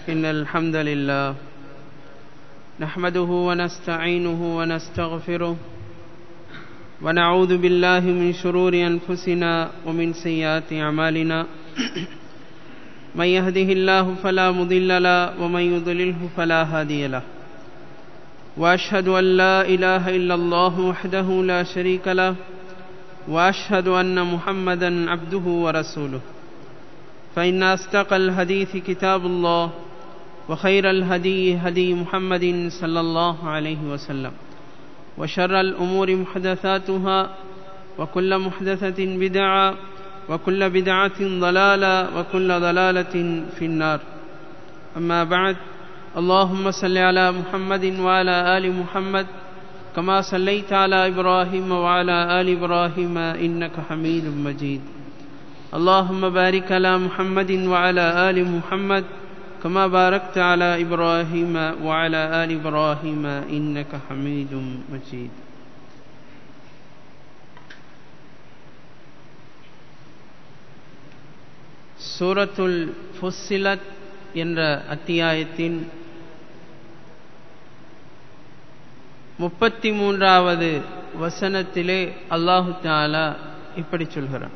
إن الحمد لله نحمده ونستعينه ونستغفره ونعوذ بالله من شرور أنفسنا ومن سيئات أعمالنا من يهده الله فلا مضل له ومن يضلله فلا هادي له واشهد ان لا اله الا الله وحده لا شريك له واشهد ان محمدا عبده ورسوله فان اصدق الحديث كتاب الله وخير الهدي هدي محمد صلى الله عليه وسلم وشر الامور محدثاتها وكل محدثه بدعه وكل بدعه ضلاله وكل ضلاله في النار اما بعد اللهم صل على محمد وعلى ال محمد كما صليت على ابراهيم وعلى ال ابراهيم انك حميد مجيد اللهم بارك على محمد وعلى ال محمد كما باركت على ابراهيم وعلى ال ابراهيم انك حميد مجيد சூரத்துல் ஃபுஸ்ஸிலத் என்ற அத்தியாயத்தின் முப்பத்தி மூன்றாவது வசனத்திலே அல்லாஹு தாலா இப்படி சொல்கிறான்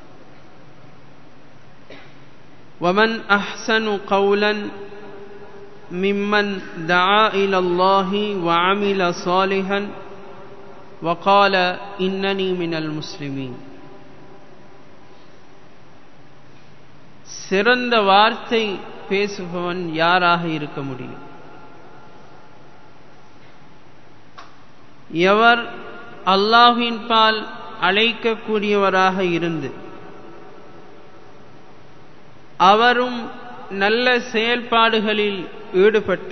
ومن أحسن قولا ممن دعا إلى الله وعمل صالحا وقال إنني من المسلمين சிறந்த வார்த்தை பேசுபவன் யாராக இருக்க முடியும் எவர் அல்லாஹின் பால் அழைக்கக்கூடியவராக இருந்து அவரும் நல்ல செயல்பாடுகளில் ஈடுபட்டு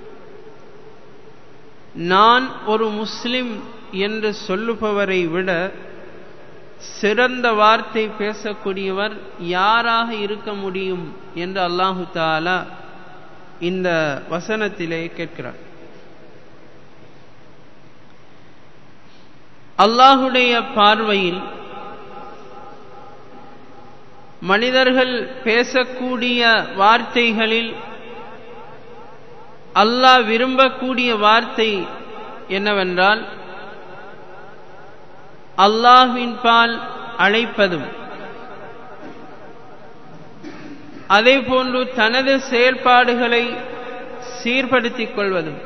நான் ஒரு முஸ்லிம் என்று சொல்லுபவரை விட சிறந்த வார்த்தை பேசக்கூடியவர் யாராக இருக்க முடியும் என்று அல்லாஹு தாலா இந்த வசனத்திலே கேட்கிறார் அல்லாஹுடைய பார்வையில் மனிதர்கள் பேசக்கூடிய வார்த்தைகளில் அல்லாஹ் விரும்பக்கூடிய வார்த்தை என்னவென்றால் அல்லாஹ்வின் பால் அழைப்பதும் அதே போன்று தனது செயல்பாடுகளை சீர்படுத்திக் கொள்வதும்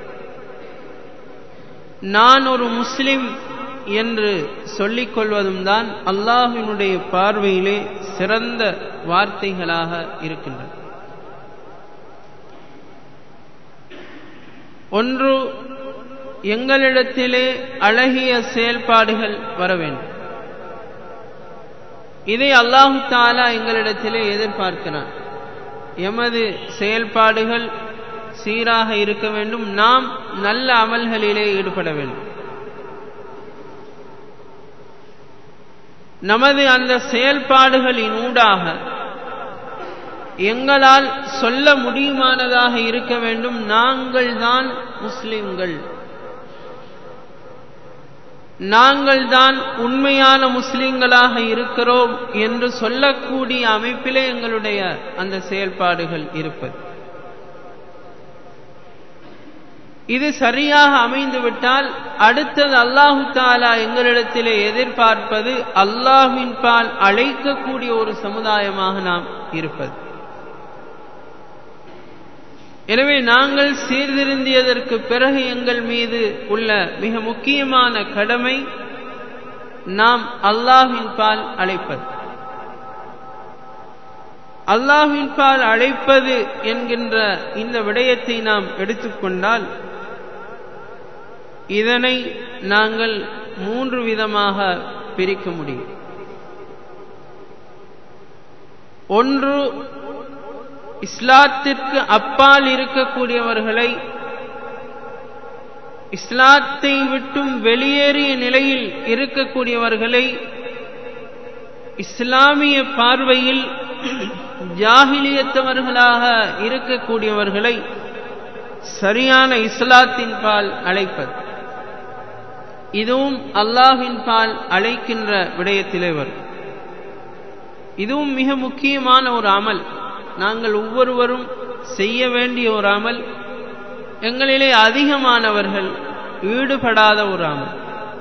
நான் ஒரு முஸ்லிம் என்று சொல்லிக் கொள்வதும் தான் அல்லாஹினுடைய பார்வையிலே சிறந்த வார்த்தைகளாக இருக்கின்றன ஒன்று எங்களிடத்திலே அழகிய செயல்பாடுகள் வர வேண்டும் இதை அல்லாஹு தாலா எங்களிடத்திலே எதிர்பார்க்கிறான் எமது செயல்பாடுகள் சீராக இருக்க வேண்டும் நாம் நல்ல அமல்களிலே ஈடுபட வேண்டும் நமது அந்த செயல்பாடுகளின் ஊடாக எங்களால் சொல்ல முடியுமானதாக இருக்க வேண்டும் நாங்கள் தான் முஸ்லிம்கள் நாங்கள் தான் உண்மையான முஸ்லிம்களாக இருக்கிறோம் என்று சொல்லக்கூடிய அமைப்பிலே எங்களுடைய அந்த செயல்பாடுகள் இருப்பது இது சரியாக அமைந்துவிட்டால் அடுத்தது அல்லாஹு தாலா எங்களிடத்திலே எதிர்பார்ப்பது அல்லாஹின் பால் அழைக்கக்கூடிய ஒரு சமுதாயமாக நாம் இருப்பது எனவே நாங்கள் சீர்திருந்தியதற்கு பிறகு எங்கள் மீது உள்ள மிக முக்கியமான கடமை நாம் அல்லாஹின் பால் அழைப்பது அல்லாஹின் பால் அழைப்பது என்கின்ற இந்த விடயத்தை நாம் எடுத்துக்கொண்டால் இதனை நாங்கள் மூன்று விதமாக பிரிக்க முடியும் ஒன்று இஸ்லாத்திற்கு அப்பால் இருக்கக்கூடியவர்களை இஸ்லாத்தை விட்டும் வெளியேறிய நிலையில் இருக்கக்கூடியவர்களை இஸ்லாமிய பார்வையில் ஜாகிலியத்தவர்களாக இருக்கக்கூடியவர்களை சரியான இஸ்லாத்தின் பால் அழைப்பது இதுவும் அல்லாஹின் பால் அழைக்கின்ற விடயத்திலே வரும் இதுவும் மிக முக்கியமான ஒரு அமல் நாங்கள் ஒவ்வொருவரும் செய்ய வேண்டிய ஒரு அமல் எங்களிலே அதிகமானவர்கள் ஈடுபடாத ஒரு அமல்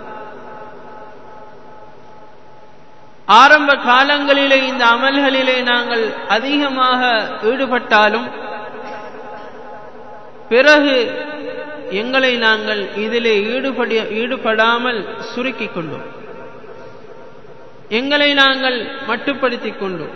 ஆரம்ப காலங்களிலே இந்த அமல்களிலே நாங்கள் அதிகமாக ஈடுபட்டாலும் பிறகு எங்களை நாங்கள் இதிலே ஈடுபடி ஈடுபடாமல் சுருக்கிக் கொண்டோம் எங்களை நாங்கள் மட்டுப்படுத்திக் கொண்டோம்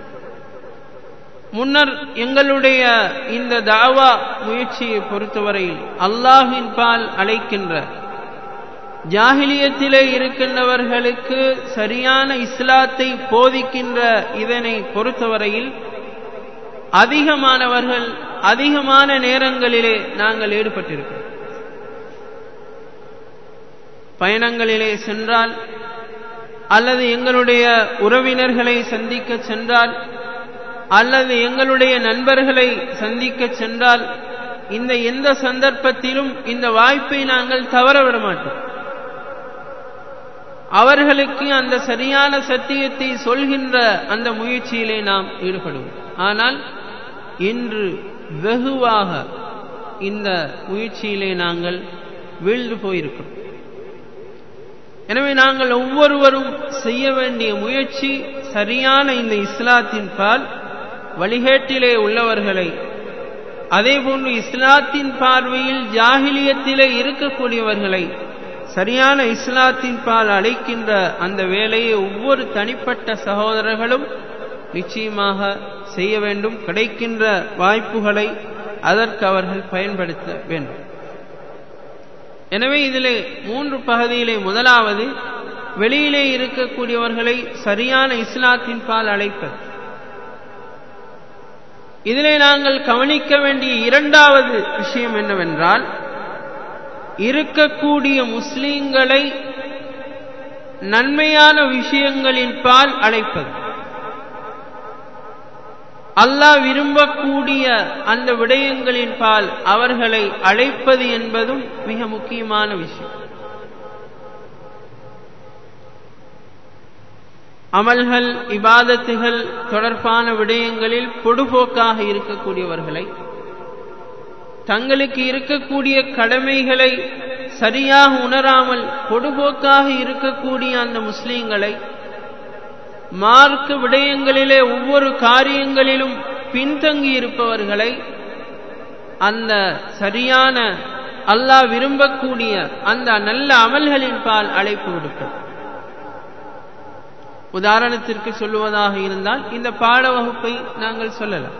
முன்னர் எங்களுடைய இந்த தாவா முயற்சியை பொறுத்தவரையில் அல்லாஹின் பால் அழைக்கின்ற ஜாகிலியத்திலே இருக்கின்றவர்களுக்கு சரியான இஸ்லாத்தை போதிக்கின்ற இதனை பொறுத்தவரையில் அதிகமானவர்கள் அதிகமான நேரங்களிலே நாங்கள் ஈடுபட்டிருக்கிறோம் பயணங்களிலே சென்றால் அல்லது எங்களுடைய உறவினர்களை சந்திக்க சென்றால் அல்லது எங்களுடைய நண்பர்களை சந்திக்க சென்றால் இந்த எந்த சந்தர்ப்பத்திலும் இந்த வாய்ப்பை நாங்கள் தவற விட மாட்டோம் அவர்களுக்கு அந்த சரியான சத்தியத்தை சொல்கின்ற அந்த முயற்சியிலே நாம் ஈடுபடுவோம் ஆனால் இன்று வெகுவாக இந்த முயற்சியிலே நாங்கள் வீழ்ந்து போயிருக்கிறோம் எனவே நாங்கள் ஒவ்வொருவரும் செய்ய வேண்டிய முயற்சி சரியான இந்த இஸ்லாத்தின் பால் வழிகேட்டிலே உள்ளவர்களை அதேபோன்று இஸ்லாத்தின் பார்வையில் ஜாகிலியத்திலே இருக்கக்கூடியவர்களை சரியான இஸ்லாத்தின் பால் அழைக்கின்ற அந்த வேலையை ஒவ்வொரு தனிப்பட்ட சகோதரர்களும் நிச்சயமாக செய்ய வேண்டும் கிடைக்கின்ற வாய்ப்புகளை அதற்கு அவர்கள் பயன்படுத்த வேண்டும் எனவே இதிலே மூன்று பகுதியிலே முதலாவது வெளியிலே இருக்கக்கூடியவர்களை சரியான இஸ்லாத்தின் பால் அழைப்பது இதிலே நாங்கள் கவனிக்க வேண்டிய இரண்டாவது விஷயம் என்னவென்றால் இருக்கக்கூடிய முஸ்லீம்களை நன்மையான விஷயங்களின் பால் அழைப்பது அல்லாஹ் விரும்பக்கூடிய அந்த விடயங்களின் பால் அவர்களை அழைப்பது என்பதும் மிக முக்கியமான விஷயம் அமல்கள் இபாதத்துகள் தொடர்பான விடயங்களில் பொடுபோக்காக இருக்கக்கூடியவர்களை தங்களுக்கு இருக்கக்கூடிய கடமைகளை சரியாக உணராமல் பொடுபோக்காக இருக்கக்கூடிய அந்த முஸ்லீம்களை மார்க்க விடயங்களிலே ஒவ்வொரு காரியங்களிலும் பின்தங்கி இருப்பவர்களை அந்த சரியான அல்லாஹ் விரும்பக்கூடிய அந்த நல்ல அமல்களின் பால் அழைப்பு விடுப்பது உதாரணத்திற்கு சொல்லுவதாக இருந்தால் இந்த பாட வகுப்பை நாங்கள் சொல்லலாம்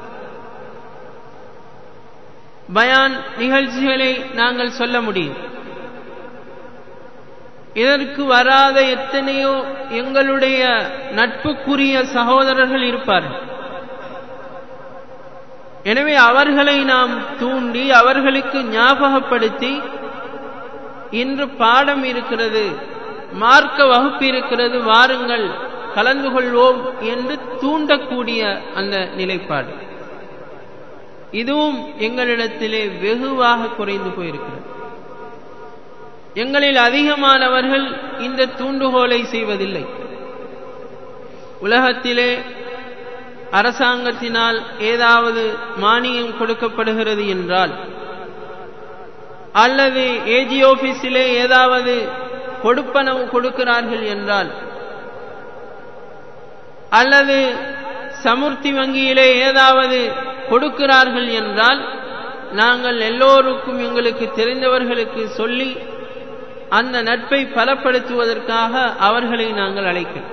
பயான் நிகழ்ச்சிகளை நாங்கள் சொல்ல முடியும் இதற்கு வராத எத்தனையோ எங்களுடைய நட்புக்குரிய சகோதரர்கள் இருப்பார்கள் எனவே அவர்களை நாம் தூண்டி அவர்களுக்கு ஞாபகப்படுத்தி இன்று பாடம் இருக்கிறது மார்க்க வகுப்பு இருக்கிறது வாருங்கள் கலந்து கொள்வோம் என்று தூண்டக்கூடிய அந்த நிலைப்பாடு இதுவும் எங்களிடத்திலே வெகுவாக குறைந்து போயிருக்கிறது எங்களில் அதிகமானவர்கள் இந்த தூண்டுகோலை செய்வதில்லை உலகத்திலே அரசாங்கத்தினால் ஏதாவது மானியம் கொடுக்கப்படுகிறது என்றால் அல்லது ஏஜி ஆபீஸிலே ஏதாவது கொடுப்பனவு கொடுக்கிறார்கள் என்றால் அல்லது சமுர்த்தி வங்கியிலே ஏதாவது கொடுக்கிறார்கள் என்றால் நாங்கள் எல்லோருக்கும் எங்களுக்கு தெரிந்தவர்களுக்கு சொல்லி அந்த நட்பை பலப்படுத்துவதற்காக அவர்களை நாங்கள் அழைக்கிறோம்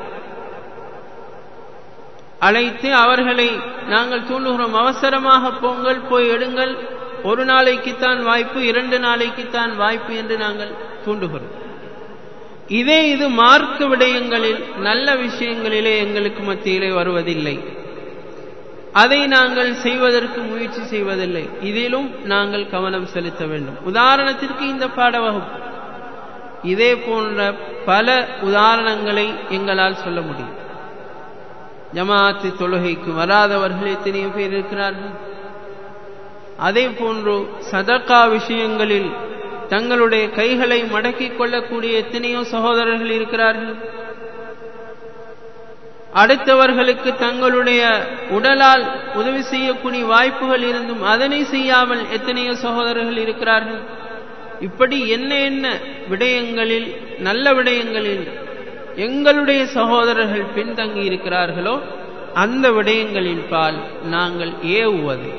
அழைத்து அவர்களை நாங்கள் தூண்டுகிறோம் அவசரமாக போங்கள் போய் எடுங்கள் ஒரு நாளைக்குத்தான் வாய்ப்பு இரண்டு நாளைக்குத்தான் வாய்ப்பு என்று நாங்கள் தூண்டுகிறோம் இதே இது மார்க்க விடயங்களில் நல்ல விஷயங்களிலே எங்களுக்கு மத்தியிலே வருவதில்லை அதை நாங்கள் செய்வதற்கு முயற்சி செய்வதில்லை இதிலும் நாங்கள் கவனம் செலுத்த வேண்டும் உதாரணத்திற்கு இந்த பாடவகுப்பு இதே போன்ற பல உதாரணங்களை எங்களால் சொல்ல முடியும் ஜமாத்து தொழுகைக்கு வராதவர்கள் எத்தனையோ பேர் இருக்கிறார்கள் அதே போன்று சதக்கா விஷயங்களில் தங்களுடைய கைகளை மடக்கிக் கொள்ளக்கூடிய எத்தனையோ சகோதரர்கள் இருக்கிறார்கள் அடுத்தவர்களுக்கு தங்களுடைய உடலால் உதவி செய்யக்கூடிய வாய்ப்புகள் இருந்தும் அதனை செய்யாமல் எத்தனையோ சகோதரர்கள் இருக்கிறார்கள் இப்படி என்ன என்ன விடயங்களில் நல்ல விடயங்களில் எங்களுடைய சகோதரர்கள் பின்தங்கி இருக்கிறார்களோ அந்த விடயங்களின் பால் நாங்கள் ஏவுவது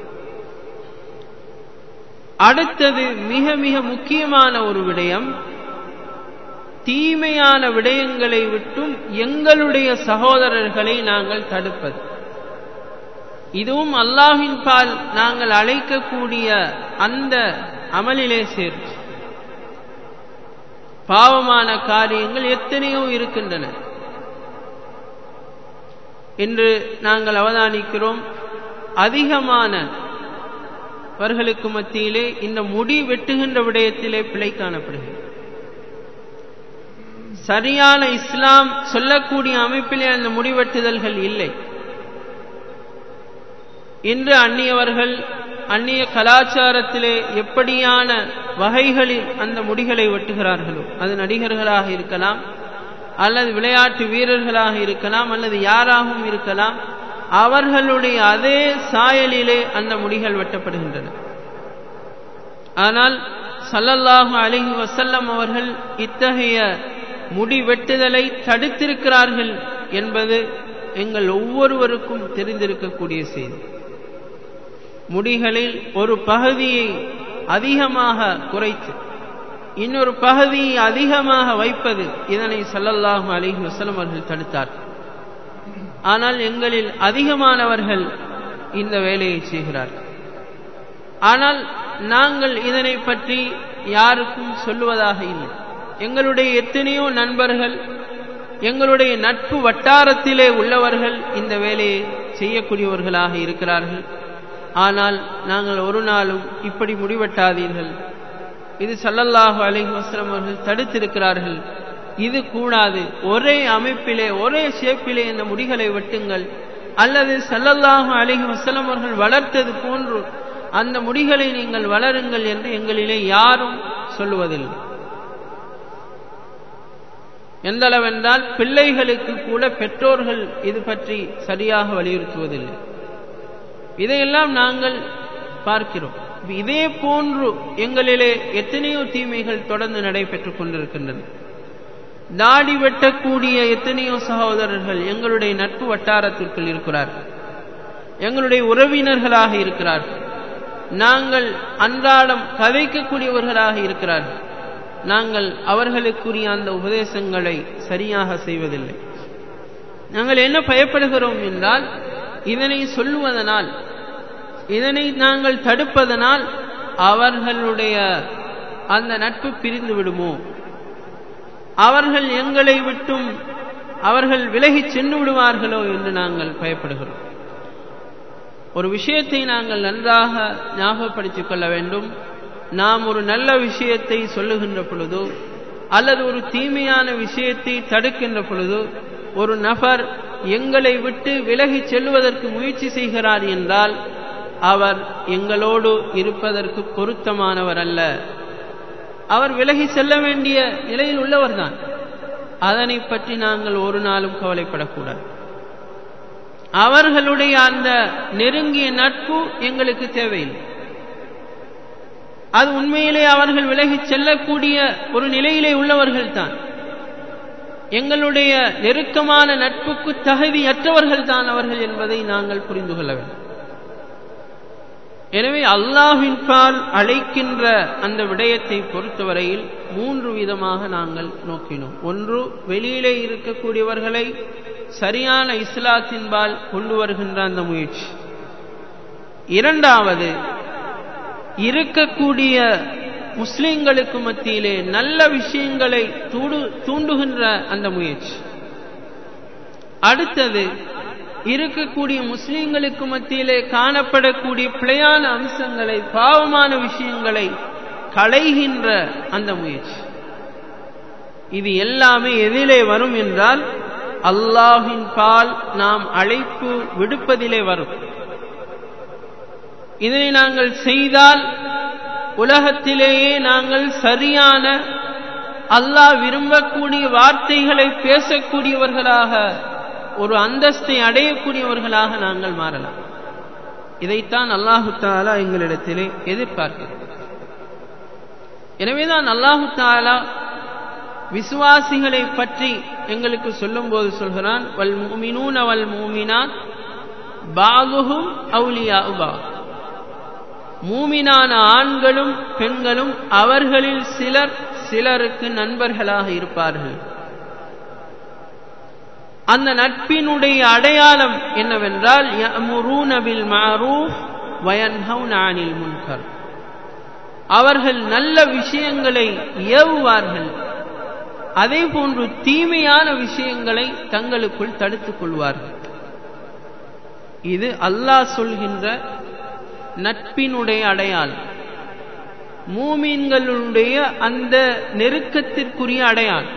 அடுத்தது மிக மிக முக்கியமான ஒரு விடயம் தீமையான விடயங்களை விட்டும் எங்களுடைய சகோதரர்களை நாங்கள் தடுப்பது இதுவும் அல்லாஹின் பால் நாங்கள் அழைக்கக்கூடிய அந்த அமலிலே சேர்த்து பாவமான காரியங்கள் எத்தனையோ இருக்கின்றன என்று நாங்கள் அவதானிக்கிறோம் அதிகமான அவர்களுக்கு மத்தியிலே இந்த முடி வெட்டுகின்ற விடயத்திலே பிழை காணப்படுகிறது சரியான இஸ்லாம் சொல்லக்கூடிய அமைப்பிலே அந்த முடிவெட்டுதல்கள் இல்லை இன்று அந்நியவர்கள் அந்நிய கலாச்சாரத்திலே எப்படியான வகைகளில் அந்த முடிகளை வெட்டுகிறார்களோ அது நடிகர்களாக இருக்கலாம் அல்லது விளையாட்டு வீரர்களாக இருக்கலாம் அல்லது யாராகவும் இருக்கலாம் அவர்களுடைய அதே சாயலிலே அந்த முடிகள் வெட்டப்படுகின்றன ஆனால் சல்லல்லாஹு அலிஹி வசல்லம் அவர்கள் இத்தகைய முடி வெட்டுதலை தடுத்திருக்கிறார்கள் என்பது எங்கள் ஒவ்வொருவருக்கும் தெரிந்திருக்கக்கூடிய செய்தி முடிகளில் ஒரு பகுதியை அதிகமாக குறைத்து இன்னொரு பகுதியை அதிகமாக வைப்பது இதனை சல்லல்லாஹு அலிஹி வசலம் அவர்கள் தடுத்தார் ஆனால் எங்களில் அதிகமானவர்கள் இந்த வேலையை செய்கிறார்கள் ஆனால் நாங்கள் இதனை பற்றி யாருக்கும் சொல்லுவதாக இல்லை எங்களுடைய எத்தனையோ நண்பர்கள் எங்களுடைய நட்பு வட்டாரத்திலே உள்ளவர்கள் இந்த வேலையை செய்யக்கூடியவர்களாக இருக்கிறார்கள் ஆனால் நாங்கள் ஒரு நாளும் இப்படி முடிவெட்டாதீர்கள் இது சல்லல்லாஹு அலிஹி வஸ்லம் அவர்கள் தடுத்திருக்கிறார்கள் இது கூடாது ஒரே அமைப்பிலே ஒரே ஷேப்பிலே இந்த முடிகளை வெட்டுங்கள் அல்லது சல்லல்லாஹு அலிஹி வஸ்லம் அவர்கள் வளர்த்தது போன்று அந்த முடிகளை நீங்கள் வளருங்கள் என்று எங்களிலே யாரும் சொல்லுவதில்லை எந்த அளவென்றால் பிள்ளைகளுக்கு கூட பெற்றோர்கள் இது பற்றி சரியாக வலியுறுத்துவதில்லை இதையெல்லாம் நாங்கள் பார்க்கிறோம் இதே போன்று எங்களிலே எத்தனையோ தீமைகள் தொடர்ந்து நடைபெற்றுக் கொண்டிருக்கின்றன தாடி வெட்டக்கூடிய எத்தனையோ சகோதரர்கள் எங்களுடைய நட்பு வட்டாரத்திற்குள் இருக்கிறார்கள் எங்களுடைய உறவினர்களாக இருக்கிறார்கள் நாங்கள் அன்றாடம் கதைக்கக்கூடியவர்களாக இருக்கிறார்கள் நாங்கள் அவர்களுக்குரிய அந்த உபதேசங்களை சரியாக செய்வதில்லை நாங்கள் என்ன பயப்படுகிறோம் என்றால் இதனை சொல்லுவதனால் இதனை நாங்கள் தடுப்பதனால் அவர்களுடைய அந்த நட்பு பிரிந்து விடுமோ அவர்கள் எங்களை விட்டும் அவர்கள் விலகிச் சென்று விடுவார்களோ என்று நாங்கள் பயப்படுகிறோம் ஒரு விஷயத்தை நாங்கள் நன்றாக ஞாபகப்படுத்திக் கொள்ள வேண்டும் நாம் ஒரு நல்ல விஷயத்தை சொல்லுகின்ற பொழுதோ அல்லது ஒரு தீமையான விஷயத்தை தடுக்கின்ற பொழுதோ ஒரு நபர் எங்களை விட்டு விலகிச் செல்வதற்கு முயற்சி செய்கிறார் என்றால் அவர் எங்களோடு இருப்பதற்கு பொருத்தமானவர் அல்ல அவர் விலகி செல்ல வேண்டிய நிலையில் உள்ளவர்தான் அதனை பற்றி நாங்கள் ஒரு நாளும் கவலைப்படக்கூடாது அவர்களுடைய அந்த நெருங்கிய நட்பு எங்களுக்கு தேவையில்லை அது உண்மையிலே அவர்கள் விலகிச் செல்லக்கூடிய ஒரு நிலையிலே உள்ளவர்கள் தான் எங்களுடைய நெருக்கமான நட்புக்கு தகுதியற்றவர்கள் தான் அவர்கள் என்பதை நாங்கள் புரிந்து கொள்ள வேண்டும் எனவே அல்லாஹின் பால் அழைக்கின்ற அந்த விடயத்தை பொறுத்தவரையில் மூன்று விதமாக நாங்கள் நோக்கினோம் ஒன்று வெளியிலே இருக்கக்கூடியவர்களை சரியான இஸ்லாத்தின்பால் கொண்டு வருகின்ற அந்த முயற்சி இரண்டாவது இருக்கக்கூடிய முஸ்லிம்களுக்கு மத்தியிலே நல்ல விஷயங்களை தூடு தூண்டுகின்ற அந்த முயற்சி அடுத்தது இருக்கக்கூடிய முஸ்லிம்களுக்கு மத்தியிலே காணப்படக்கூடிய பிழையான அம்சங்களை பாவமான விஷயங்களை களைகின்ற அந்த முயற்சி இது எல்லாமே எதிலே வரும் என்றால் அல்லாஹின் பால் நாம் அழைப்பு விடுப்பதிலே வரும் இதனை நாங்கள் செய்தால் உலகத்திலேயே நாங்கள் சரியான அல்லாஹ் விரும்பக்கூடிய வார்த்தைகளை பேசக்கூடியவர்களாக ஒரு அந்தஸ்தை அடையக்கூடியவர்களாக நாங்கள் மாறலாம் இதைத்தான் அல்லாஹு தாலா எங்களிடத்திலே எதிர்பார்க்கிறது எனவேதான் அல்லாஹு தாலா விசுவாசிகளை பற்றி எங்களுக்கு சொல்லும்போது சொல்கிறான் வல் மூமினூன வல் மூமினான் பாகுகும் அவுலியா உபா மூமினான ஆண்களும் பெண்களும் அவர்களில் சிலர் சிலருக்கு நண்பர்களாக இருப்பார்கள் அந்த நட்பினுடைய அடையாளம் என்னவென்றால் யமுரூனபில் மாரூஃப் வயன்ஹவுன அனில் முன்கர் அவர்கள் நல்ல விஷயங்களை ஏவுவார்கள் அதே போன்று தீமையான விஷயங்களை தங்களுக்குள் தடுத்துக் கொள்வார்கள் இது அல்லாஹ் சொல்கின்ற நட்பினுடைய அடையாளம் மூமீன்களுடைய அந்த நெருக்கத்திற்குரிய அடையாளம்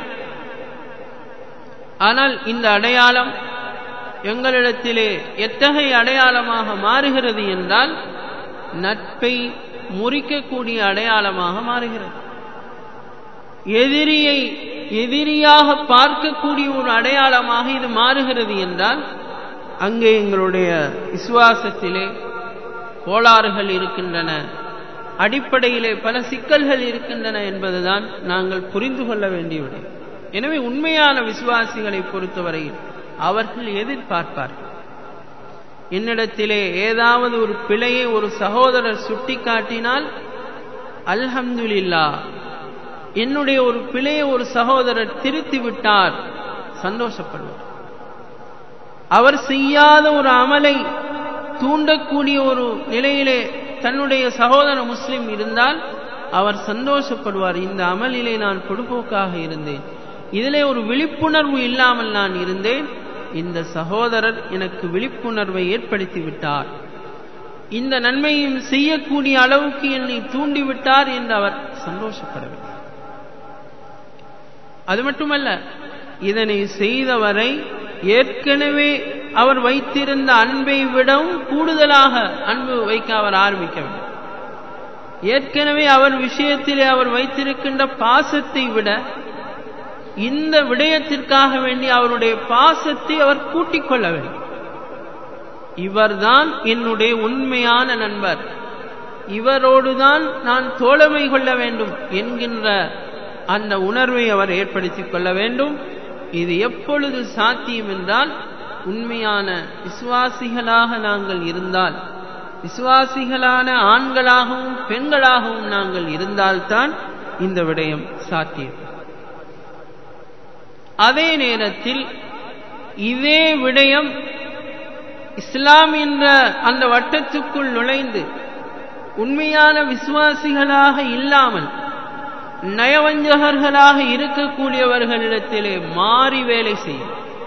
ஆனால் இந்த அடையாளம் எங்களிடத்திலே எத்தகைய அடையாளமாக மாறுகிறது என்றால் நட்பை முறிக்கக்கூடிய அடையாளமாக மாறுகிறது எதிரியை எதிரியாக பார்க்கக்கூடிய ஒரு அடையாளமாக இது மாறுகிறது என்றால் அங்கே எங்களுடைய விசுவாசத்திலே கோளாறுகள் இருக்கின்றன அடிப்படையிலே பல சிக்கல்கள் இருக்கின்றன என்பதுதான் நாங்கள் புரிந்து கொள்ள வேண்டியவிடை எனவே உண்மையான விசுவாசிகளை பொறுத்தவரையில் அவர்கள் எதிர்பார்ப்பார்கள் என்னிடத்திலே ஏதாவது ஒரு பிழையை ஒரு சகோதரர் சுட்டிக்காட்டினால் அல்ஹம்துலில்லா என்னுடைய ஒரு பிழையை ஒரு சகோதரர் திருத்தி விட்டார் சந்தோஷப்படுவார் அவர் செய்யாத ஒரு அமலை தூண்டக்கூடிய ஒரு நிலையிலே தன்னுடைய சகோதர முஸ்லிம் இருந்தால் அவர் சந்தோஷப்படுவார் இந்த அமலிலே நான் பொடுபோக்காக இருந்தேன் இதிலே ஒரு விழிப்புணர்வு இல்லாமல் நான் இருந்தேன் இந்த சகோதரர் எனக்கு விழிப்புணர்வை ஏற்படுத்தி விட்டார் இந்த நன்மையும் செய்யக்கூடிய அளவுக்கு என்னை தூண்டிவிட்டார் என்று அவர் சந்தோஷப்படவில்லை அது மட்டுமல்ல இதனை செய்தவரை ஏற்கனவே அவர் வைத்திருந்த அன்பை விடவும் கூடுதலாக அன்பு வைக்க அவர் ஆரம்பிக்கவில்லை ஏற்கனவே அவர் விஷயத்திலே அவர் வைத்திருக்கின்ற பாசத்தை விட இந்த விடயத்திற்காக வேண்டி அவருடைய பாசத்தை அவர் கூட்டிக் கொள்ள வேண்டும் இவர்தான் என்னுடைய உண்மையான நண்பர் இவரோடுதான் நான் தோழமை கொள்ள வேண்டும் என்கின்ற அந்த உணர்வை அவர் ஏற்படுத்திக் கொள்ள வேண்டும் இது எப்பொழுது சாத்தியம் என்றால் உண்மையான விசுவாசிகளாக நாங்கள் இருந்தால் விசுவாசிகளான ஆண்களாகவும் பெண்களாகவும் நாங்கள் இருந்தால்தான் இந்த விடயம் சாத்தியம் அதே நேரத்தில் இதே விடயம் இஸ்லாம் என்ற அந்த வட்டத்துக்குள் நுழைந்து உண்மையான விசுவாசிகளாக இல்லாமல் நயவஞ்சகர்களாக இருக்கக்கூடியவர்களிடத்திலே மாறி வேலை செய்யும்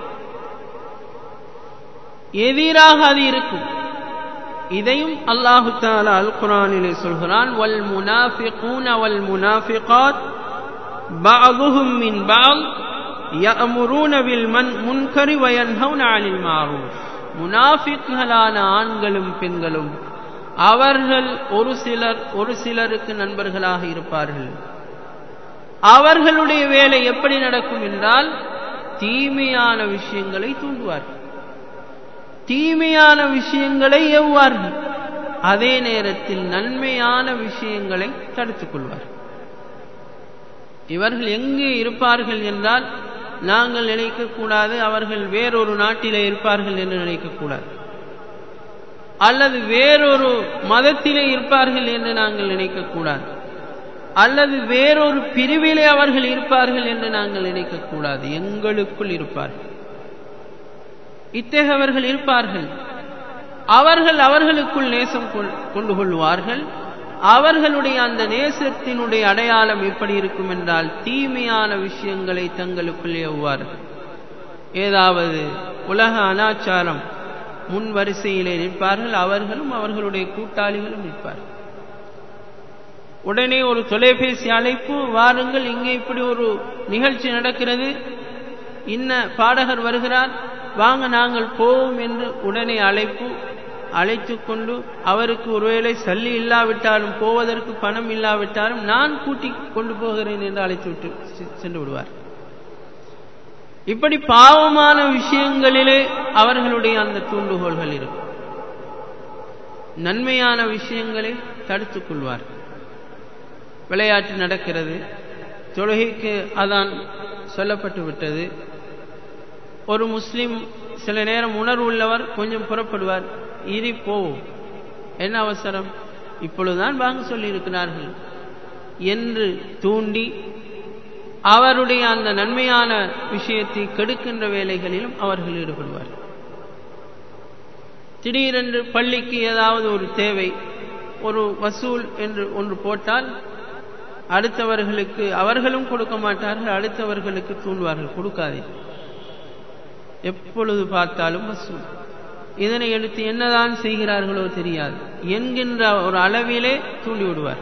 எதிராக அது இருக்கும் இதையும் அல்லாஹு தாலா அல் குரானிலே சொல்கிறான் வல் முனாஃபிகூன வல் முனாஃபிகாத் بعضهم من بعض يأمرون بالمنكر وينهون عن المعروف முனாஃபிக்குகளான ஆண்களும் பெண்களும் அவர்கள் ஒரு சிலர் ஒரு சிலருக்கு நண்பர்களாக இருப்பார்கள் அவர்களுடைய வேலை எப்படி நடக்கும் என்றால் தீமையான விஷயங்களை தூண்டுவார்கள் தீமையான விஷயங்களை எவ்வார்கள் அதே நேரத்தில் நன்மையான விஷயங்களை தடுத்துக் கொள்வார்கள் இவர்கள் எங்கே இருப்பார்கள் என்றால் நாங்கள் நினைக்கக்கூடாது அவர்கள் வேறொரு நாட்டிலே இருப்பார்கள் என்று நினைக்கக்கூடாது அல்லது வேறொரு மதத்திலே இருப்பார்கள் என்று நாங்கள் நினைக்கக்கூடாது அல்லது வேறொரு பிரிவிலே அவர்கள் இருப்பார்கள் என்று நாங்கள் நினைக்கக்கூடாது எங்களுக்குள் இருப்பார்கள் இத்தகையவர்கள் இருப்பார்கள் அவர்கள் அவர்களுக்குள் நேசம் கொண்டு கொள்வார்கள் அவர்களுடைய அந்த நேசத்தினுடைய அடையாளம் எப்படி இருக்கும் என்றால் தீமையான விஷயங்களை தங்களுக்குள் எவ்வார்கள் ஏதாவது உலக அனாச்சாரம் முன் வரிசையிலே நிற்பார்கள் அவர்களும் அவர்களுடைய கூட்டாளிகளும் நிற்பார்கள் உடனே ஒரு தொலைபேசி அழைப்பு வாருங்கள் இங்கே இப்படி ஒரு நிகழ்ச்சி நடக்கிறது இன்ன பாடகர் வருகிறார் வாங்க நாங்கள் போவோம் என்று உடனே அழைப்பு அழைத்து கொண்டு அவருக்கு ஒருவேளை சல்லி இல்லாவிட்டாலும் போவதற்கு பணம் இல்லாவிட்டாலும் நான் கூட்டி கொண்டு போகிறேன் என்று அழைத்து விட்டு சென்று விடுவார் இப்படி பாவமான விஷயங்களிலே அவர்களுடைய அந்த தூண்டுகோள்கள் இருக்கும் நன்மையான விஷயங்களை தடுத்துக் கொள்வார் விளையாட்டு நடக்கிறது தொழுகைக்கு அதான் சொல்லப்பட்டு விட்டது ஒரு முஸ்லிம் சில நேரம் உணர்வு உள்ளவர் கொஞ்சம் புறப்படுவார் இரி போவோம் என்ன அவசரம் இப்பொழுதுதான் வாங்க சொல்லி இருக்கிறார்கள் என்று தூண்டி அவருடைய அந்த நன்மையான விஷயத்தை கெடுக்கின்ற வேலைகளிலும் அவர்கள் ஈடுபடுவார் திடீரென்று பள்ளிக்கு ஏதாவது ஒரு தேவை ஒரு வசூல் என்று ஒன்று போட்டால் அடுத்தவர்களுக்கு அவர்களும் கொடுக்க மாட்டார்கள் அடுத்தவர்களுக்கு தூண்டுவார்கள் கொடுக்காதே எப்பொழுது பார்த்தாலும் வசூல் இதனை எடுத்து என்னதான் செய்கிறார்களோ தெரியாது என்கின்ற ஒரு அளவிலே தூண்டி விடுவார்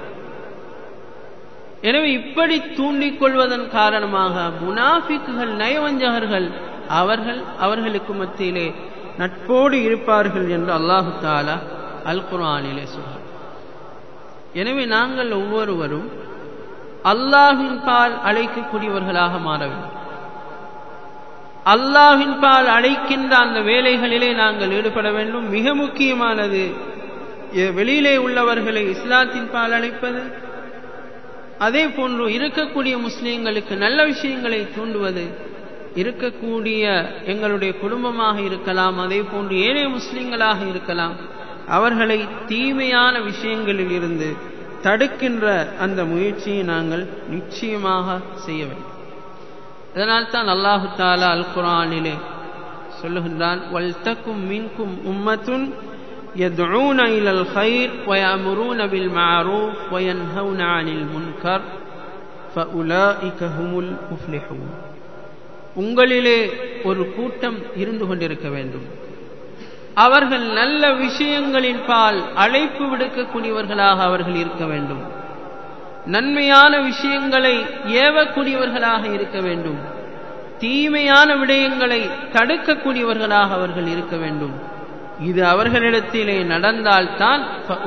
எனவே இப்படி தூண்டிக் கொள்வதன் காரணமாக முனாஃபிக்குகள் நயவஞ்சகர்கள் அவர்கள் அவர்களுக்கு மத்தியிலே நட்போடு இருப்பார்கள் என்று அல்லாஹு தாலா அல் குரானிலே சொல்றார் எனவே நாங்கள் ஒவ்வொருவரும் அல்லாஹின் பால் அழைக்கக்கூடியவர்களாக மாற வேண்டும் அல்லாஹின் பால் அழைக்கின்ற அந்த வேலைகளிலே நாங்கள் ஈடுபட வேண்டும் மிக முக்கியமானது வெளியிலே உள்ளவர்களை இஸ்லாத்தின் பால் அழைப்பது அதே போன்று இருக்கக்கூடிய முஸ்லீம்களுக்கு நல்ல விஷயங்களை தூண்டுவது இருக்கக்கூடிய எங்களுடைய குடும்பமாக இருக்கலாம் அதே போன்று ஏனைய முஸ்லீம்களாக இருக்கலாம் அவர்களை தீமையான விஷயங்களில் இருந்து தடுக்கின்ற அந்த முயற்சியை நாங்கள் நிச்சயமாக செய்ய வேண்டும் இதனால் தான் அல்லாஹு தாலா அல் குரானிலே சொல்லுகின்றான் வல்தக்கும் மின்கும் உம்மத்துன் يدعون إلى الخير ويأمرون بالمعروف وينهون عن المنكر فأولئك هم المفلحون உங்களிலே ஒரு கூட்டம் இருந்து கொண்டிருக்க வேண்டும் அவர்கள் நல்ல விஷயங்களின் பால் அழைப்பு விடுக்கக்கூடியவர்களாக அவர்கள் இருக்க வேண்டும் நன்மையான விஷயங்களை ஏவக்கூடியவர்களாக இருக்க வேண்டும் தீமையான விடயங்களை தடுக்கக்கூடியவர்களாக அவர்கள் இருக்க வேண்டும் இது அவர்களிடத்திலே நடந்தால்தான்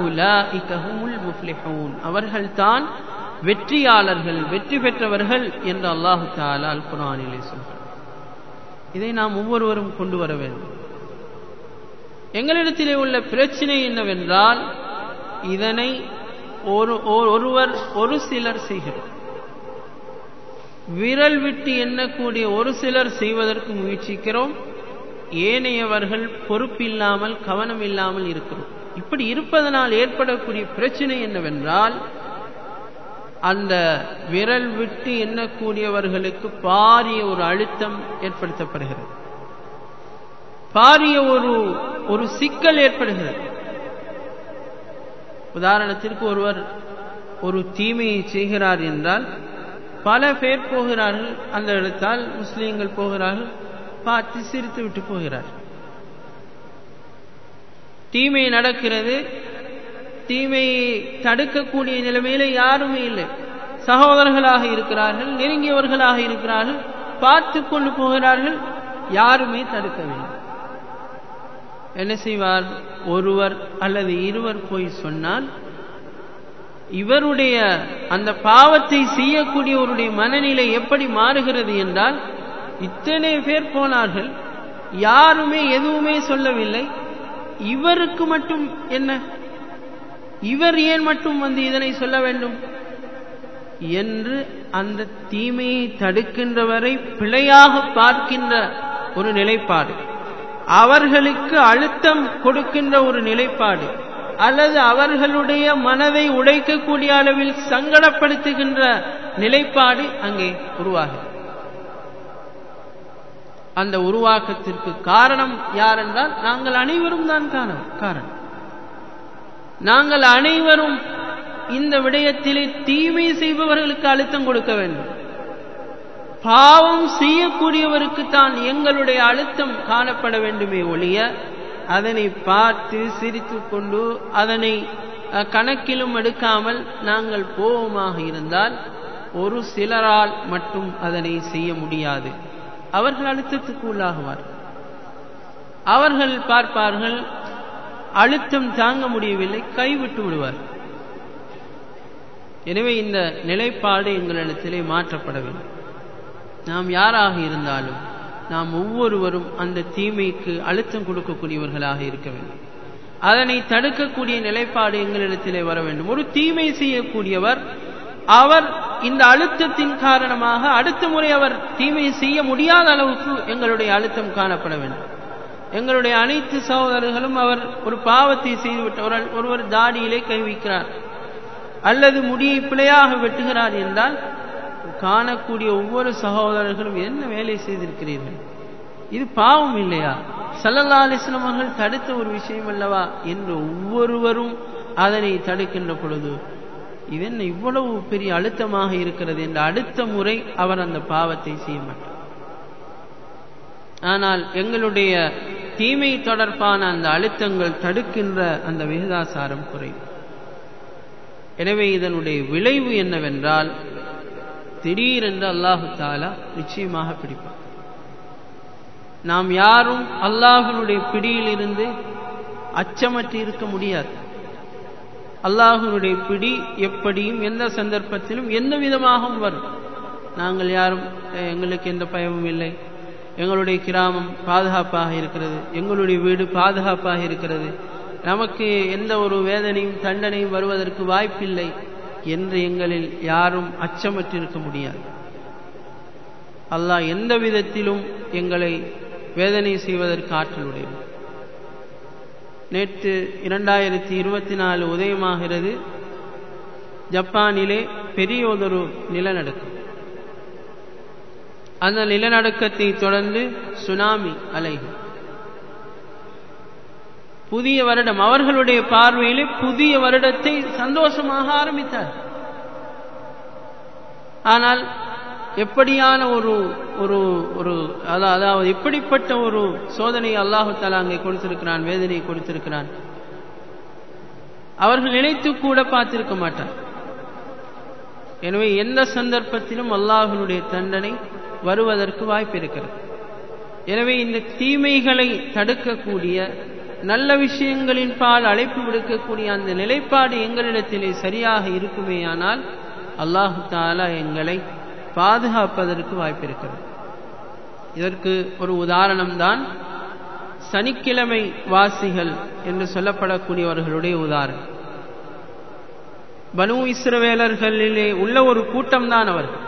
அவர்கள்தான் வெற்றியாளர்கள் வெற்றி பெற்றவர்கள் என்று அல்லாஹு தாலா அல் குரானிலே சொல்கிறார் இதை நாம் ஒவ்வொருவரும் கொண்டு வர வேண்டும் எங்களிடத்திலே உள்ள பிரச்சனை என்னவென்றால் இதனை ஒரு ஒருவர் ஒரு சிலர் செய்கிறார் விரல் விட்டு எண்ணக்கூடிய ஒரு சிலர் செய்வதற்கு முயற்சிக்கிறோம் ஏனையவர்கள் பொறுப்பில்லாமல் கவனம் இல்லாமல் இருக்கிறோம் இப்படி இருப்பதனால் ஏற்படக்கூடிய பிரச்சனை என்னவென்றால் அந்த விரல் விட்டு எண்ணக்கூடியவர்களுக்கு பாரிய ஒரு அழுத்தம் ஏற்படுத்தப்படுகிறது பாரிய ஒரு ஒரு சிக்கல் ஏற்படுகிறது உதாரணத்திற்கு ஒருவர் ஒரு தீமையை செய்கிறார் என்றால் பல பேர் போகிறார்கள் அந்த இடத்தால் முஸ்லீம்கள் போகிறார்கள் பார்த்து சிரித்து விட்டு போகிறார் தீமை நடக்கிறது தீமையை தடுக்கக்கூடிய நிலைமையில யாருமே இல்லை சகோதரர்களாக இருக்கிறார்கள் நெருங்கியவர்களாக இருக்கிறார்கள் பார்த்து கொண்டு போகிறார்கள் யாருமே தடுக்கவில்லை என்ன செய்வார் ஒருவர் அல்லது இருவர் போய் சொன்னால் இவருடைய அந்த பாவத்தை செய்யக்கூடியவருடைய மனநிலை எப்படி மாறுகிறது என்றால் இத்தனை பேர் போனார்கள் யாருமே எதுவுமே சொல்லவில்லை இவருக்கு மட்டும் என்ன இவர் ஏன் மட்டும் வந்து இதனை சொல்ல வேண்டும் என்று அந்த தீமையை தடுக்கின்றவரை பிழையாக பார்க்கின்ற ஒரு நிலைப்பாடு அவர்களுக்கு அழுத்தம் கொடுக்கின்ற ஒரு நிலைப்பாடு அல்லது அவர்களுடைய மனதை உடைக்கக்கூடிய அளவில் சங்கடப்படுத்துகின்ற நிலைப்பாடு அங்கே உருவாகிறது அந்த உருவாக்கத்திற்கு காரணம் யார் என்றால் நாங்கள் அனைவரும் தான் காரணம் நாங்கள் அனைவரும் இந்த விடயத்திலே தீமை செய்பவர்களுக்கு அழுத்தம் கொடுக்க வேண்டும் பாவம் செய்யக்கூடியவருக்கு தான் எங்களுடைய அழுத்தம் காணப்பட வேண்டுமே ஒழிய அதனை பார்த்து சிரித்து கொண்டு அதனை கணக்கிலும் எடுக்காமல் நாங்கள் போவோமாக இருந்தால் ஒரு சிலரால் மட்டும் அதனை செய்ய முடியாது அவர்கள் அழுத்தத்துக்கு உள்ளாகுவார் அவர்கள் பார்ப்பார்கள் அழுத்தம் தாங்க முடியவில்லை கைவிட்டு விடுவார் எனவே இந்த நிலைப்பாடு எங்களிடத்திலே மாற்றப்பட வேண்டும் நாம் யாராக இருந்தாலும் நாம் ஒவ்வொருவரும் அந்த தீமைக்கு அழுத்தம் கொடுக்கக்கூடியவர்களாக இருக்க வேண்டும் அதனை தடுக்கக்கூடிய நிலைப்பாடு எங்களிடத்திலே வர வேண்டும் ஒரு தீமை செய்யக்கூடியவர் அவர் இந்த அழுத்தத்தின் காரணமாக அடுத்த முறை அவர் தீமை செய்ய முடியாத அளவுக்கு எங்களுடைய அழுத்தம் காணப்பட வேண்டும் எங்களுடைய அனைத்து சகோதரர்களும் அவர் ஒரு பாவத்தை செய்துவிட்டவர் ஒருவர் தாடியிலே கை வைக்கிறார் அல்லது முடியை பிழையாக வெட்டுகிறார் என்றால் காணக்கூடிய ஒவ்வொரு சகோதரர்களும் என்ன வேலை செய்திருக்கிறீர்கள் இது பாவம் இல்லையா சல்லல்லா அலிஸ்லாம் அவர்கள் தடுத்த ஒரு விஷயம் அல்லவா என்று ஒவ்வொருவரும் அதனை தடுக்கின்ற பொழுது இது என்ன இவ்வளவு பெரிய அழுத்தமாக இருக்கிறது என்ற அடுத்த முறை அவர் அந்த பாவத்தை செய்ய மாட்டார் ஆனால் எங்களுடைய தீமை தொடர்பான அந்த அழுத்தங்கள் தடுக்கின்ற அந்த விகிதாசாரம் குறையும் எனவே இதனுடைய விளைவு என்னவென்றால் திடீரென்று அல்லாஹு தாலா நிச்சயமாக பிடிப்பார் நாம் யாரும் அல்லாஹனுடைய பிடியிலிருந்து அச்சமற்று இருக்க முடியாது அல்லாஹனுடைய பிடி எப்படியும் எந்த சந்தர்ப்பத்திலும் எந்த விதமாகவும் வரும் நாங்கள் யாரும் எங்களுக்கு எந்த பயமும் இல்லை எங்களுடைய கிராமம் பாதுகாப்பாக இருக்கிறது எங்களுடைய வீடு பாதுகாப்பாக இருக்கிறது நமக்கு எந்த ஒரு வேதனையும் தண்டனையும் வருவதற்கு வாய்ப்பில்லை என்று எங்களில் யாரும் அச்சமற்று இருக்க முடியாது அல்லாஹ் எந்த விதத்திலும் எங்களை வேதனை செய்வதற்கு ஆற்றலுடையது நேற்று இரண்டாயிரத்தி இருபத்தி நாலு உதயமாகிறது ஜப்பானிலே பெரியதொரு நிலநடுக்கம் அந்த நிலநடுக்கத்தை தொடர்ந்து சுனாமி அலைகள் புதிய வருடம் அவர்களுடைய பார்வையிலே புதிய வருடத்தை சந்தோஷமாக ஆரம்பித்தார் ஆனால் எப்படியான ஒரு ஒரு ஒரு அதாவது எப்படிப்பட்ட ஒரு சோதனை அல்லாஹு தாலா அங்கே கொடுத்திருக்கிறான் வேதனையை கொடுத்திருக்கிறான் அவர்கள் நினைத்து கூட பார்த்திருக்க மாட்டார் எனவே எந்த சந்தர்ப்பத்திலும் அல்லாஹனுடைய தண்டனை வருவதற்கு வாய்ப்பு இருக்கிறது எனவே இந்த தீமைகளை தடுக்கக்கூடிய நல்ல விஷயங்களின் பால் அழைப்பு விடுக்கக்கூடிய அந்த நிலைப்பாடு எங்களிடத்திலே சரியாக இருக்குமேயானால் அல்லாஹு தாலா எங்களை பாதுகாப்பதற்கு வாய்ப்பு இருக்கிறது இதற்கு ஒரு உதாரணம்தான் சனிக்கிழமை வாசிகள் என்று சொல்லப்படக்கூடியவர்களுடைய உதாரணம் பனு இஸ்ரவேலர்களிலே உள்ள ஒரு கூட்டம்தான் அவர்கள்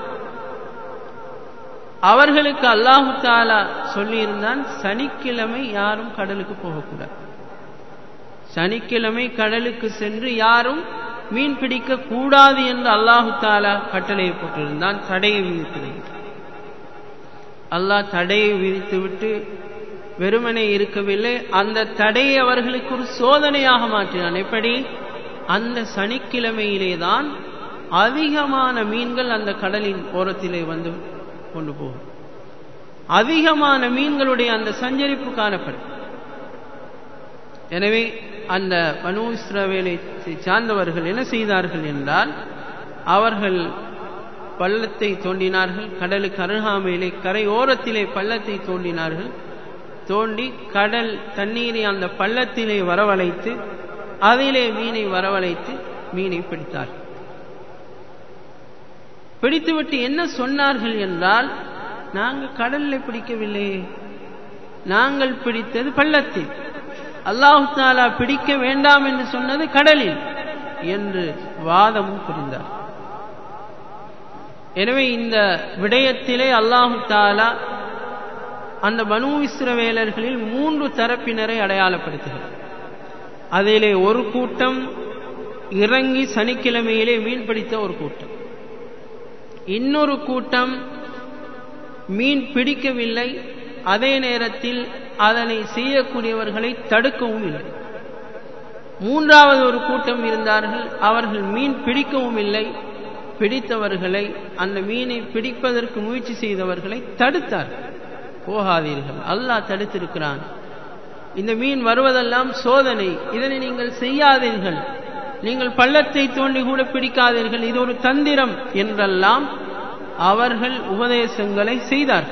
அவர்களுக்கு அல்லாஹு தாலா சொல்லியிருந்தான் சனிக்கிழமை யாரும் கடலுக்கு போகக்கூடாது சனிக்கிழமை கடலுக்கு சென்று யாரும் மீன் பிடிக்க கூடாது என்று அல்லாஹு தாலா கட்டளையை போட்டிருந்தான் தடையை விதித்திருந்தான் அல்லாஹ் தடையை விதித்துவிட்டு வெறுமனே இருக்கவில்லை அந்த தடையை அவர்களுக்கு ஒரு சோதனையாக மாற்றினான் எப்படி அந்த சனிக்கிழமையிலே தான் அதிகமான மீன்கள் அந்த கடலின் ஓரத்திலே வந்து கொண்டு போகும் அதிகமான மீன்களுடைய அந்த சஞ்சரிப்பு காணப்படும் எனவே அந்த பனு இஸ்ரவேலை சார்ந்தவர்கள் என்ன செய்தார்கள் என்றால் அவர்கள் பள்ளத்தை தோண்டினார்கள் கடலுக்கு அருகாமையிலே கரை ஓரத்திலே பள்ளத்தை தோண்டினார்கள் தோண்டி கடல் தண்ணீரை அந்த பள்ளத்திலே வரவழைத்து அதிலே மீனை வரவழைத்து மீனை பிடித்தார்கள் பிடித்துவிட்டு என்ன சொன்னார்கள் என்றால் நாங்கள் கடலில் பிடிக்கவில்லை நாங்கள் பிடித்தது பள்ளத்தில் அல்லாஹு தாலா பிடிக்க வேண்டாம் என்று சொன்னது கடலில் என்று வாதமும் புரிந்தார் எனவே இந்த விடயத்திலே அல்லாஹு தாலா அந்த பனு இஸ்ரவேலர்களில் மூன்று தரப்பினரை அடையாளப்படுத்துகிறார் அதிலே ஒரு கூட்டம் இறங்கி சனிக்கிழமையிலே மீன் பிடித்த ஒரு கூட்டம் இன்னொரு கூட்டம் மீன் பிடிக்கவில்லை அதே நேரத்தில் அதனை செய்யக்கூடியவர்களை தடுக்கவும் இல்லை மூன்றாவது ஒரு கூட்டம் இருந்தார்கள் அவர்கள் மீன் பிடிக்கவும் இல்லை பிடித்தவர்களை அந்த மீனை பிடிப்பதற்கு முயற்சி செய்தவர்களை தடுத்தார்கள் போகாதீர்கள் அல்லாஹ் தடுத்திருக்கிறான் இந்த மீன் வருவதெல்லாம் சோதனை இதனை நீங்கள் செய்யாதீர்கள் நீங்கள் பள்ளத்தை தோண்டி கூட பிடிக்காதீர்கள் இது ஒரு தந்திரம் என்றெல்லாம் அவர்கள் உபதேசங்களை செய்தார்கள்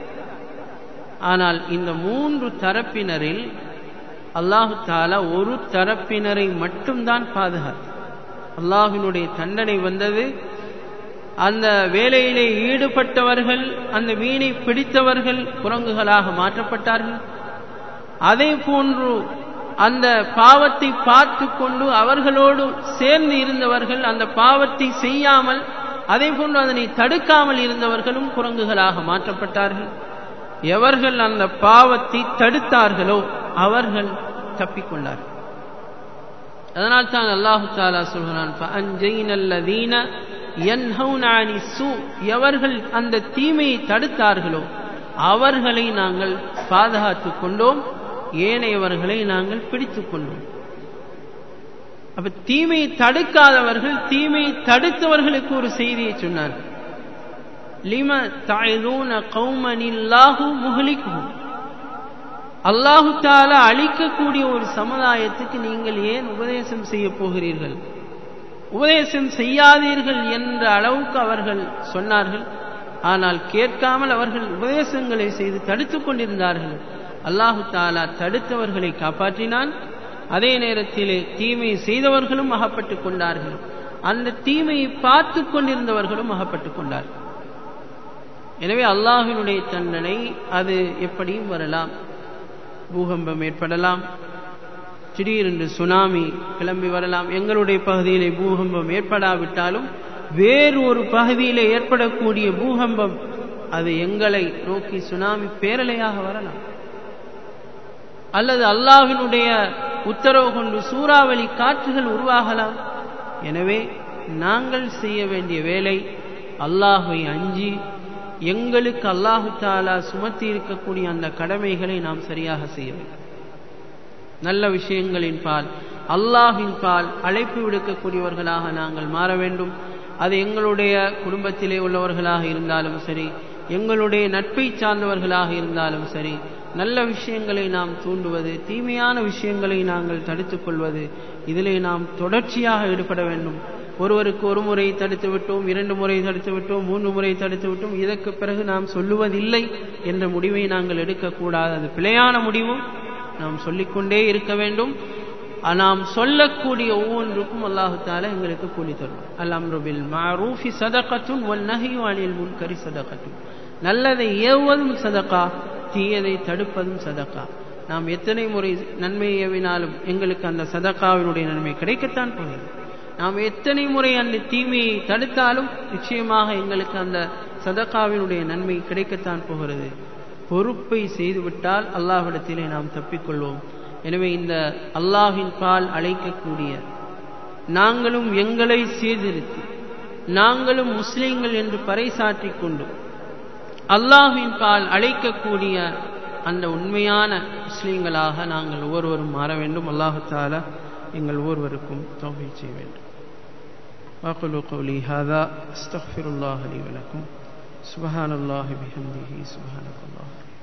ஆனால் இந்த மூன்று தரப்பினரில் அல்லாஹு தாலா ஒரு தரப்பினரை மட்டும்தான் பாதுகாத்து அல்லாஹினுடைய தண்டனை வந்தது அந்த வேலையிலே ஈடுபட்டவர்கள் அந்த மீனை பிடித்தவர்கள் குரங்குகளாக மாற்றப்பட்டார்கள் அதே போன்று அந்த பாவத்தை பார்த்து கொண்டு அவர்களோடு சேர்ந்து இருந்தவர்கள் அந்த பாவத்தை செய்யாமல் அதே போன்று அதனை தடுக்காமல் இருந்தவர்களும் குரங்குகளாக மாற்றப்பட்டார்கள் எவர்கள் அந்த பாவத்தை தடுத்தார்களோ அவர்கள் தப்பிக்கொண்டார்கள் அதனால் தான் அல்லாஹு தாலா சொல்கிறான் எவர்கள் அந்த தீமையை தடுத்தார்களோ அவர்களை நாங்கள் பாதுகாத்துக் கொண்டோம் ஏனையவர்களை நாங்கள் பிடித்துக் கொண்டோம் அப்ப தீமையை தடுக்காதவர்கள் தீமையை தடுத்தவர்களுக்கு ஒரு செய்தியை சொன்னார்கள் லிம தாயுன கௌமனில்லாஹு முகலிக்கும் அல்லாஹு தாலா அழிக்கக்கூடிய ஒரு சமுதாயத்துக்கு நீங்கள் ஏன் உபதேசம் செய்ய போகிறீர்கள் உபதேசம் செய்யாதீர்கள் என்ற அளவுக்கு அவர்கள் சொன்னார்கள் ஆனால் கேட்காமல் அவர்கள் உபதேசங்களை செய்து தடுத்துக் கொண்டிருந்தார்கள் அல்லாஹு தாலா தடுத்தவர்களை காப்பாற்றினான் அதே நேரத்திலே தீமை செய்தவர்களும் அகப்பட்டுக் கொண்டார்கள் அந்த தீமையை பார்த்து கொண்டிருந்தவர்களும் அகப்பட்டுக் கொண்டார்கள் எனவே அல்லாஹினுடைய தண்டனை அது எப்படியும் வரலாம் பூகம்பம் ஏற்படலாம் திடீரென்று சுனாமி கிளம்பி வரலாம் எங்களுடைய பகுதியிலே பூகம்பம் ஏற்படாவிட்டாலும் வேறு ஒரு பகுதியிலே ஏற்படக்கூடிய பூகம்பம் அது எங்களை நோக்கி சுனாமி பேரலையாக வரலாம் அல்லது அல்லாஹினுடைய உத்தரவு கொண்டு சூறாவளி காற்றுகள் உருவாகலாம் எனவே நாங்கள் செய்ய வேண்டிய வேலை அல்லாஹை அஞ்சி எங்களுக்கு அல்லாஹு தாலா சுமத்தி இருக்கக்கூடிய அந்த கடமைகளை நாம் சரியாக செய்ய வேண்டும் நல்ல விஷயங்களின் பால் அல்லாஹின் பால் அழைப்பு விடுக்கக்கூடியவர்களாக நாங்கள் மாற வேண்டும் அது எங்களுடைய குடும்பத்திலே உள்ளவர்களாக இருந்தாலும் சரி எங்களுடைய நட்பை சார்ந்தவர்களாக இருந்தாலும் சரி நல்ல விஷயங்களை நாம் தூண்டுவது தீமையான விஷயங்களை நாங்கள் தடுத்துக் கொள்வது இதிலே நாம் தொடர்ச்சியாக ஈடுபட வேண்டும் ஒருவருக்கு ஒரு முறை தடுத்து விட்டோம் இரண்டு முறை தடுத்து விட்டோம் மூன்று முறை தடுத்து விட்டோம் இதற்கு பிறகு நாம் சொல்லுவதில்லை என்ற முடிவை நாங்கள் எடுக்கக்கூடாது அது பிழையான முடிவும் நாம் சொல்லிக்கொண்டே இருக்க வேண்டும் நாம் சொல்லக்கூடிய ஒவ்வொன்றுக்கும் அல்லாஹு தாலா எங்களுக்கு கூலி தரும் அல் அம்ருபில் மாரூஃபி சதகத்துன் ஒல் நஹியு அனில் முன்கரி சதகத்துன் நல்லதை ஏவுவதும் சதக்கா தீயதை தடுப்பதும் சதக்கா நாம் எத்தனை முறை நன்மை ஏவினாலும் எங்களுக்கு அந்த சதக்காவினுடைய நன்மை கிடைக்கத்தான் போகிறது நாம் எத்தனை முறை அந்த தீமையை தடுத்தாலும் நிச்சயமாக எங்களுக்கு அந்த சதக்காவினுடைய நன்மை கிடைக்கத்தான் போகிறது பொறுப்பை செய்துவிட்டால் அல்லாஹ்விடத்திலே நாம் தப்பிக்கொள்வோம் எனவே இந்த அல்லாஹின் பால் அழைக்கக்கூடிய நாங்களும் எங்களை சீர்திருத்தி நாங்களும் முஸ்லீம்கள் என்று பறைசாற்றிக் கொண்டு அல்லாஹின் பால் அழைக்கக்கூடிய அந்த உண்மையான முஸ்லீம்களாக நாங்கள் ஒவ்வொருவரும் மாற வேண்டும் அல்லாஹு தாலா எங்கள் ஒவ்வொருவருக்கும் தௌபை செய்ய வேண்டும் أقول قولي هذا أستغفر الله لي ولكم سبحان الله بحمده سبحانك الله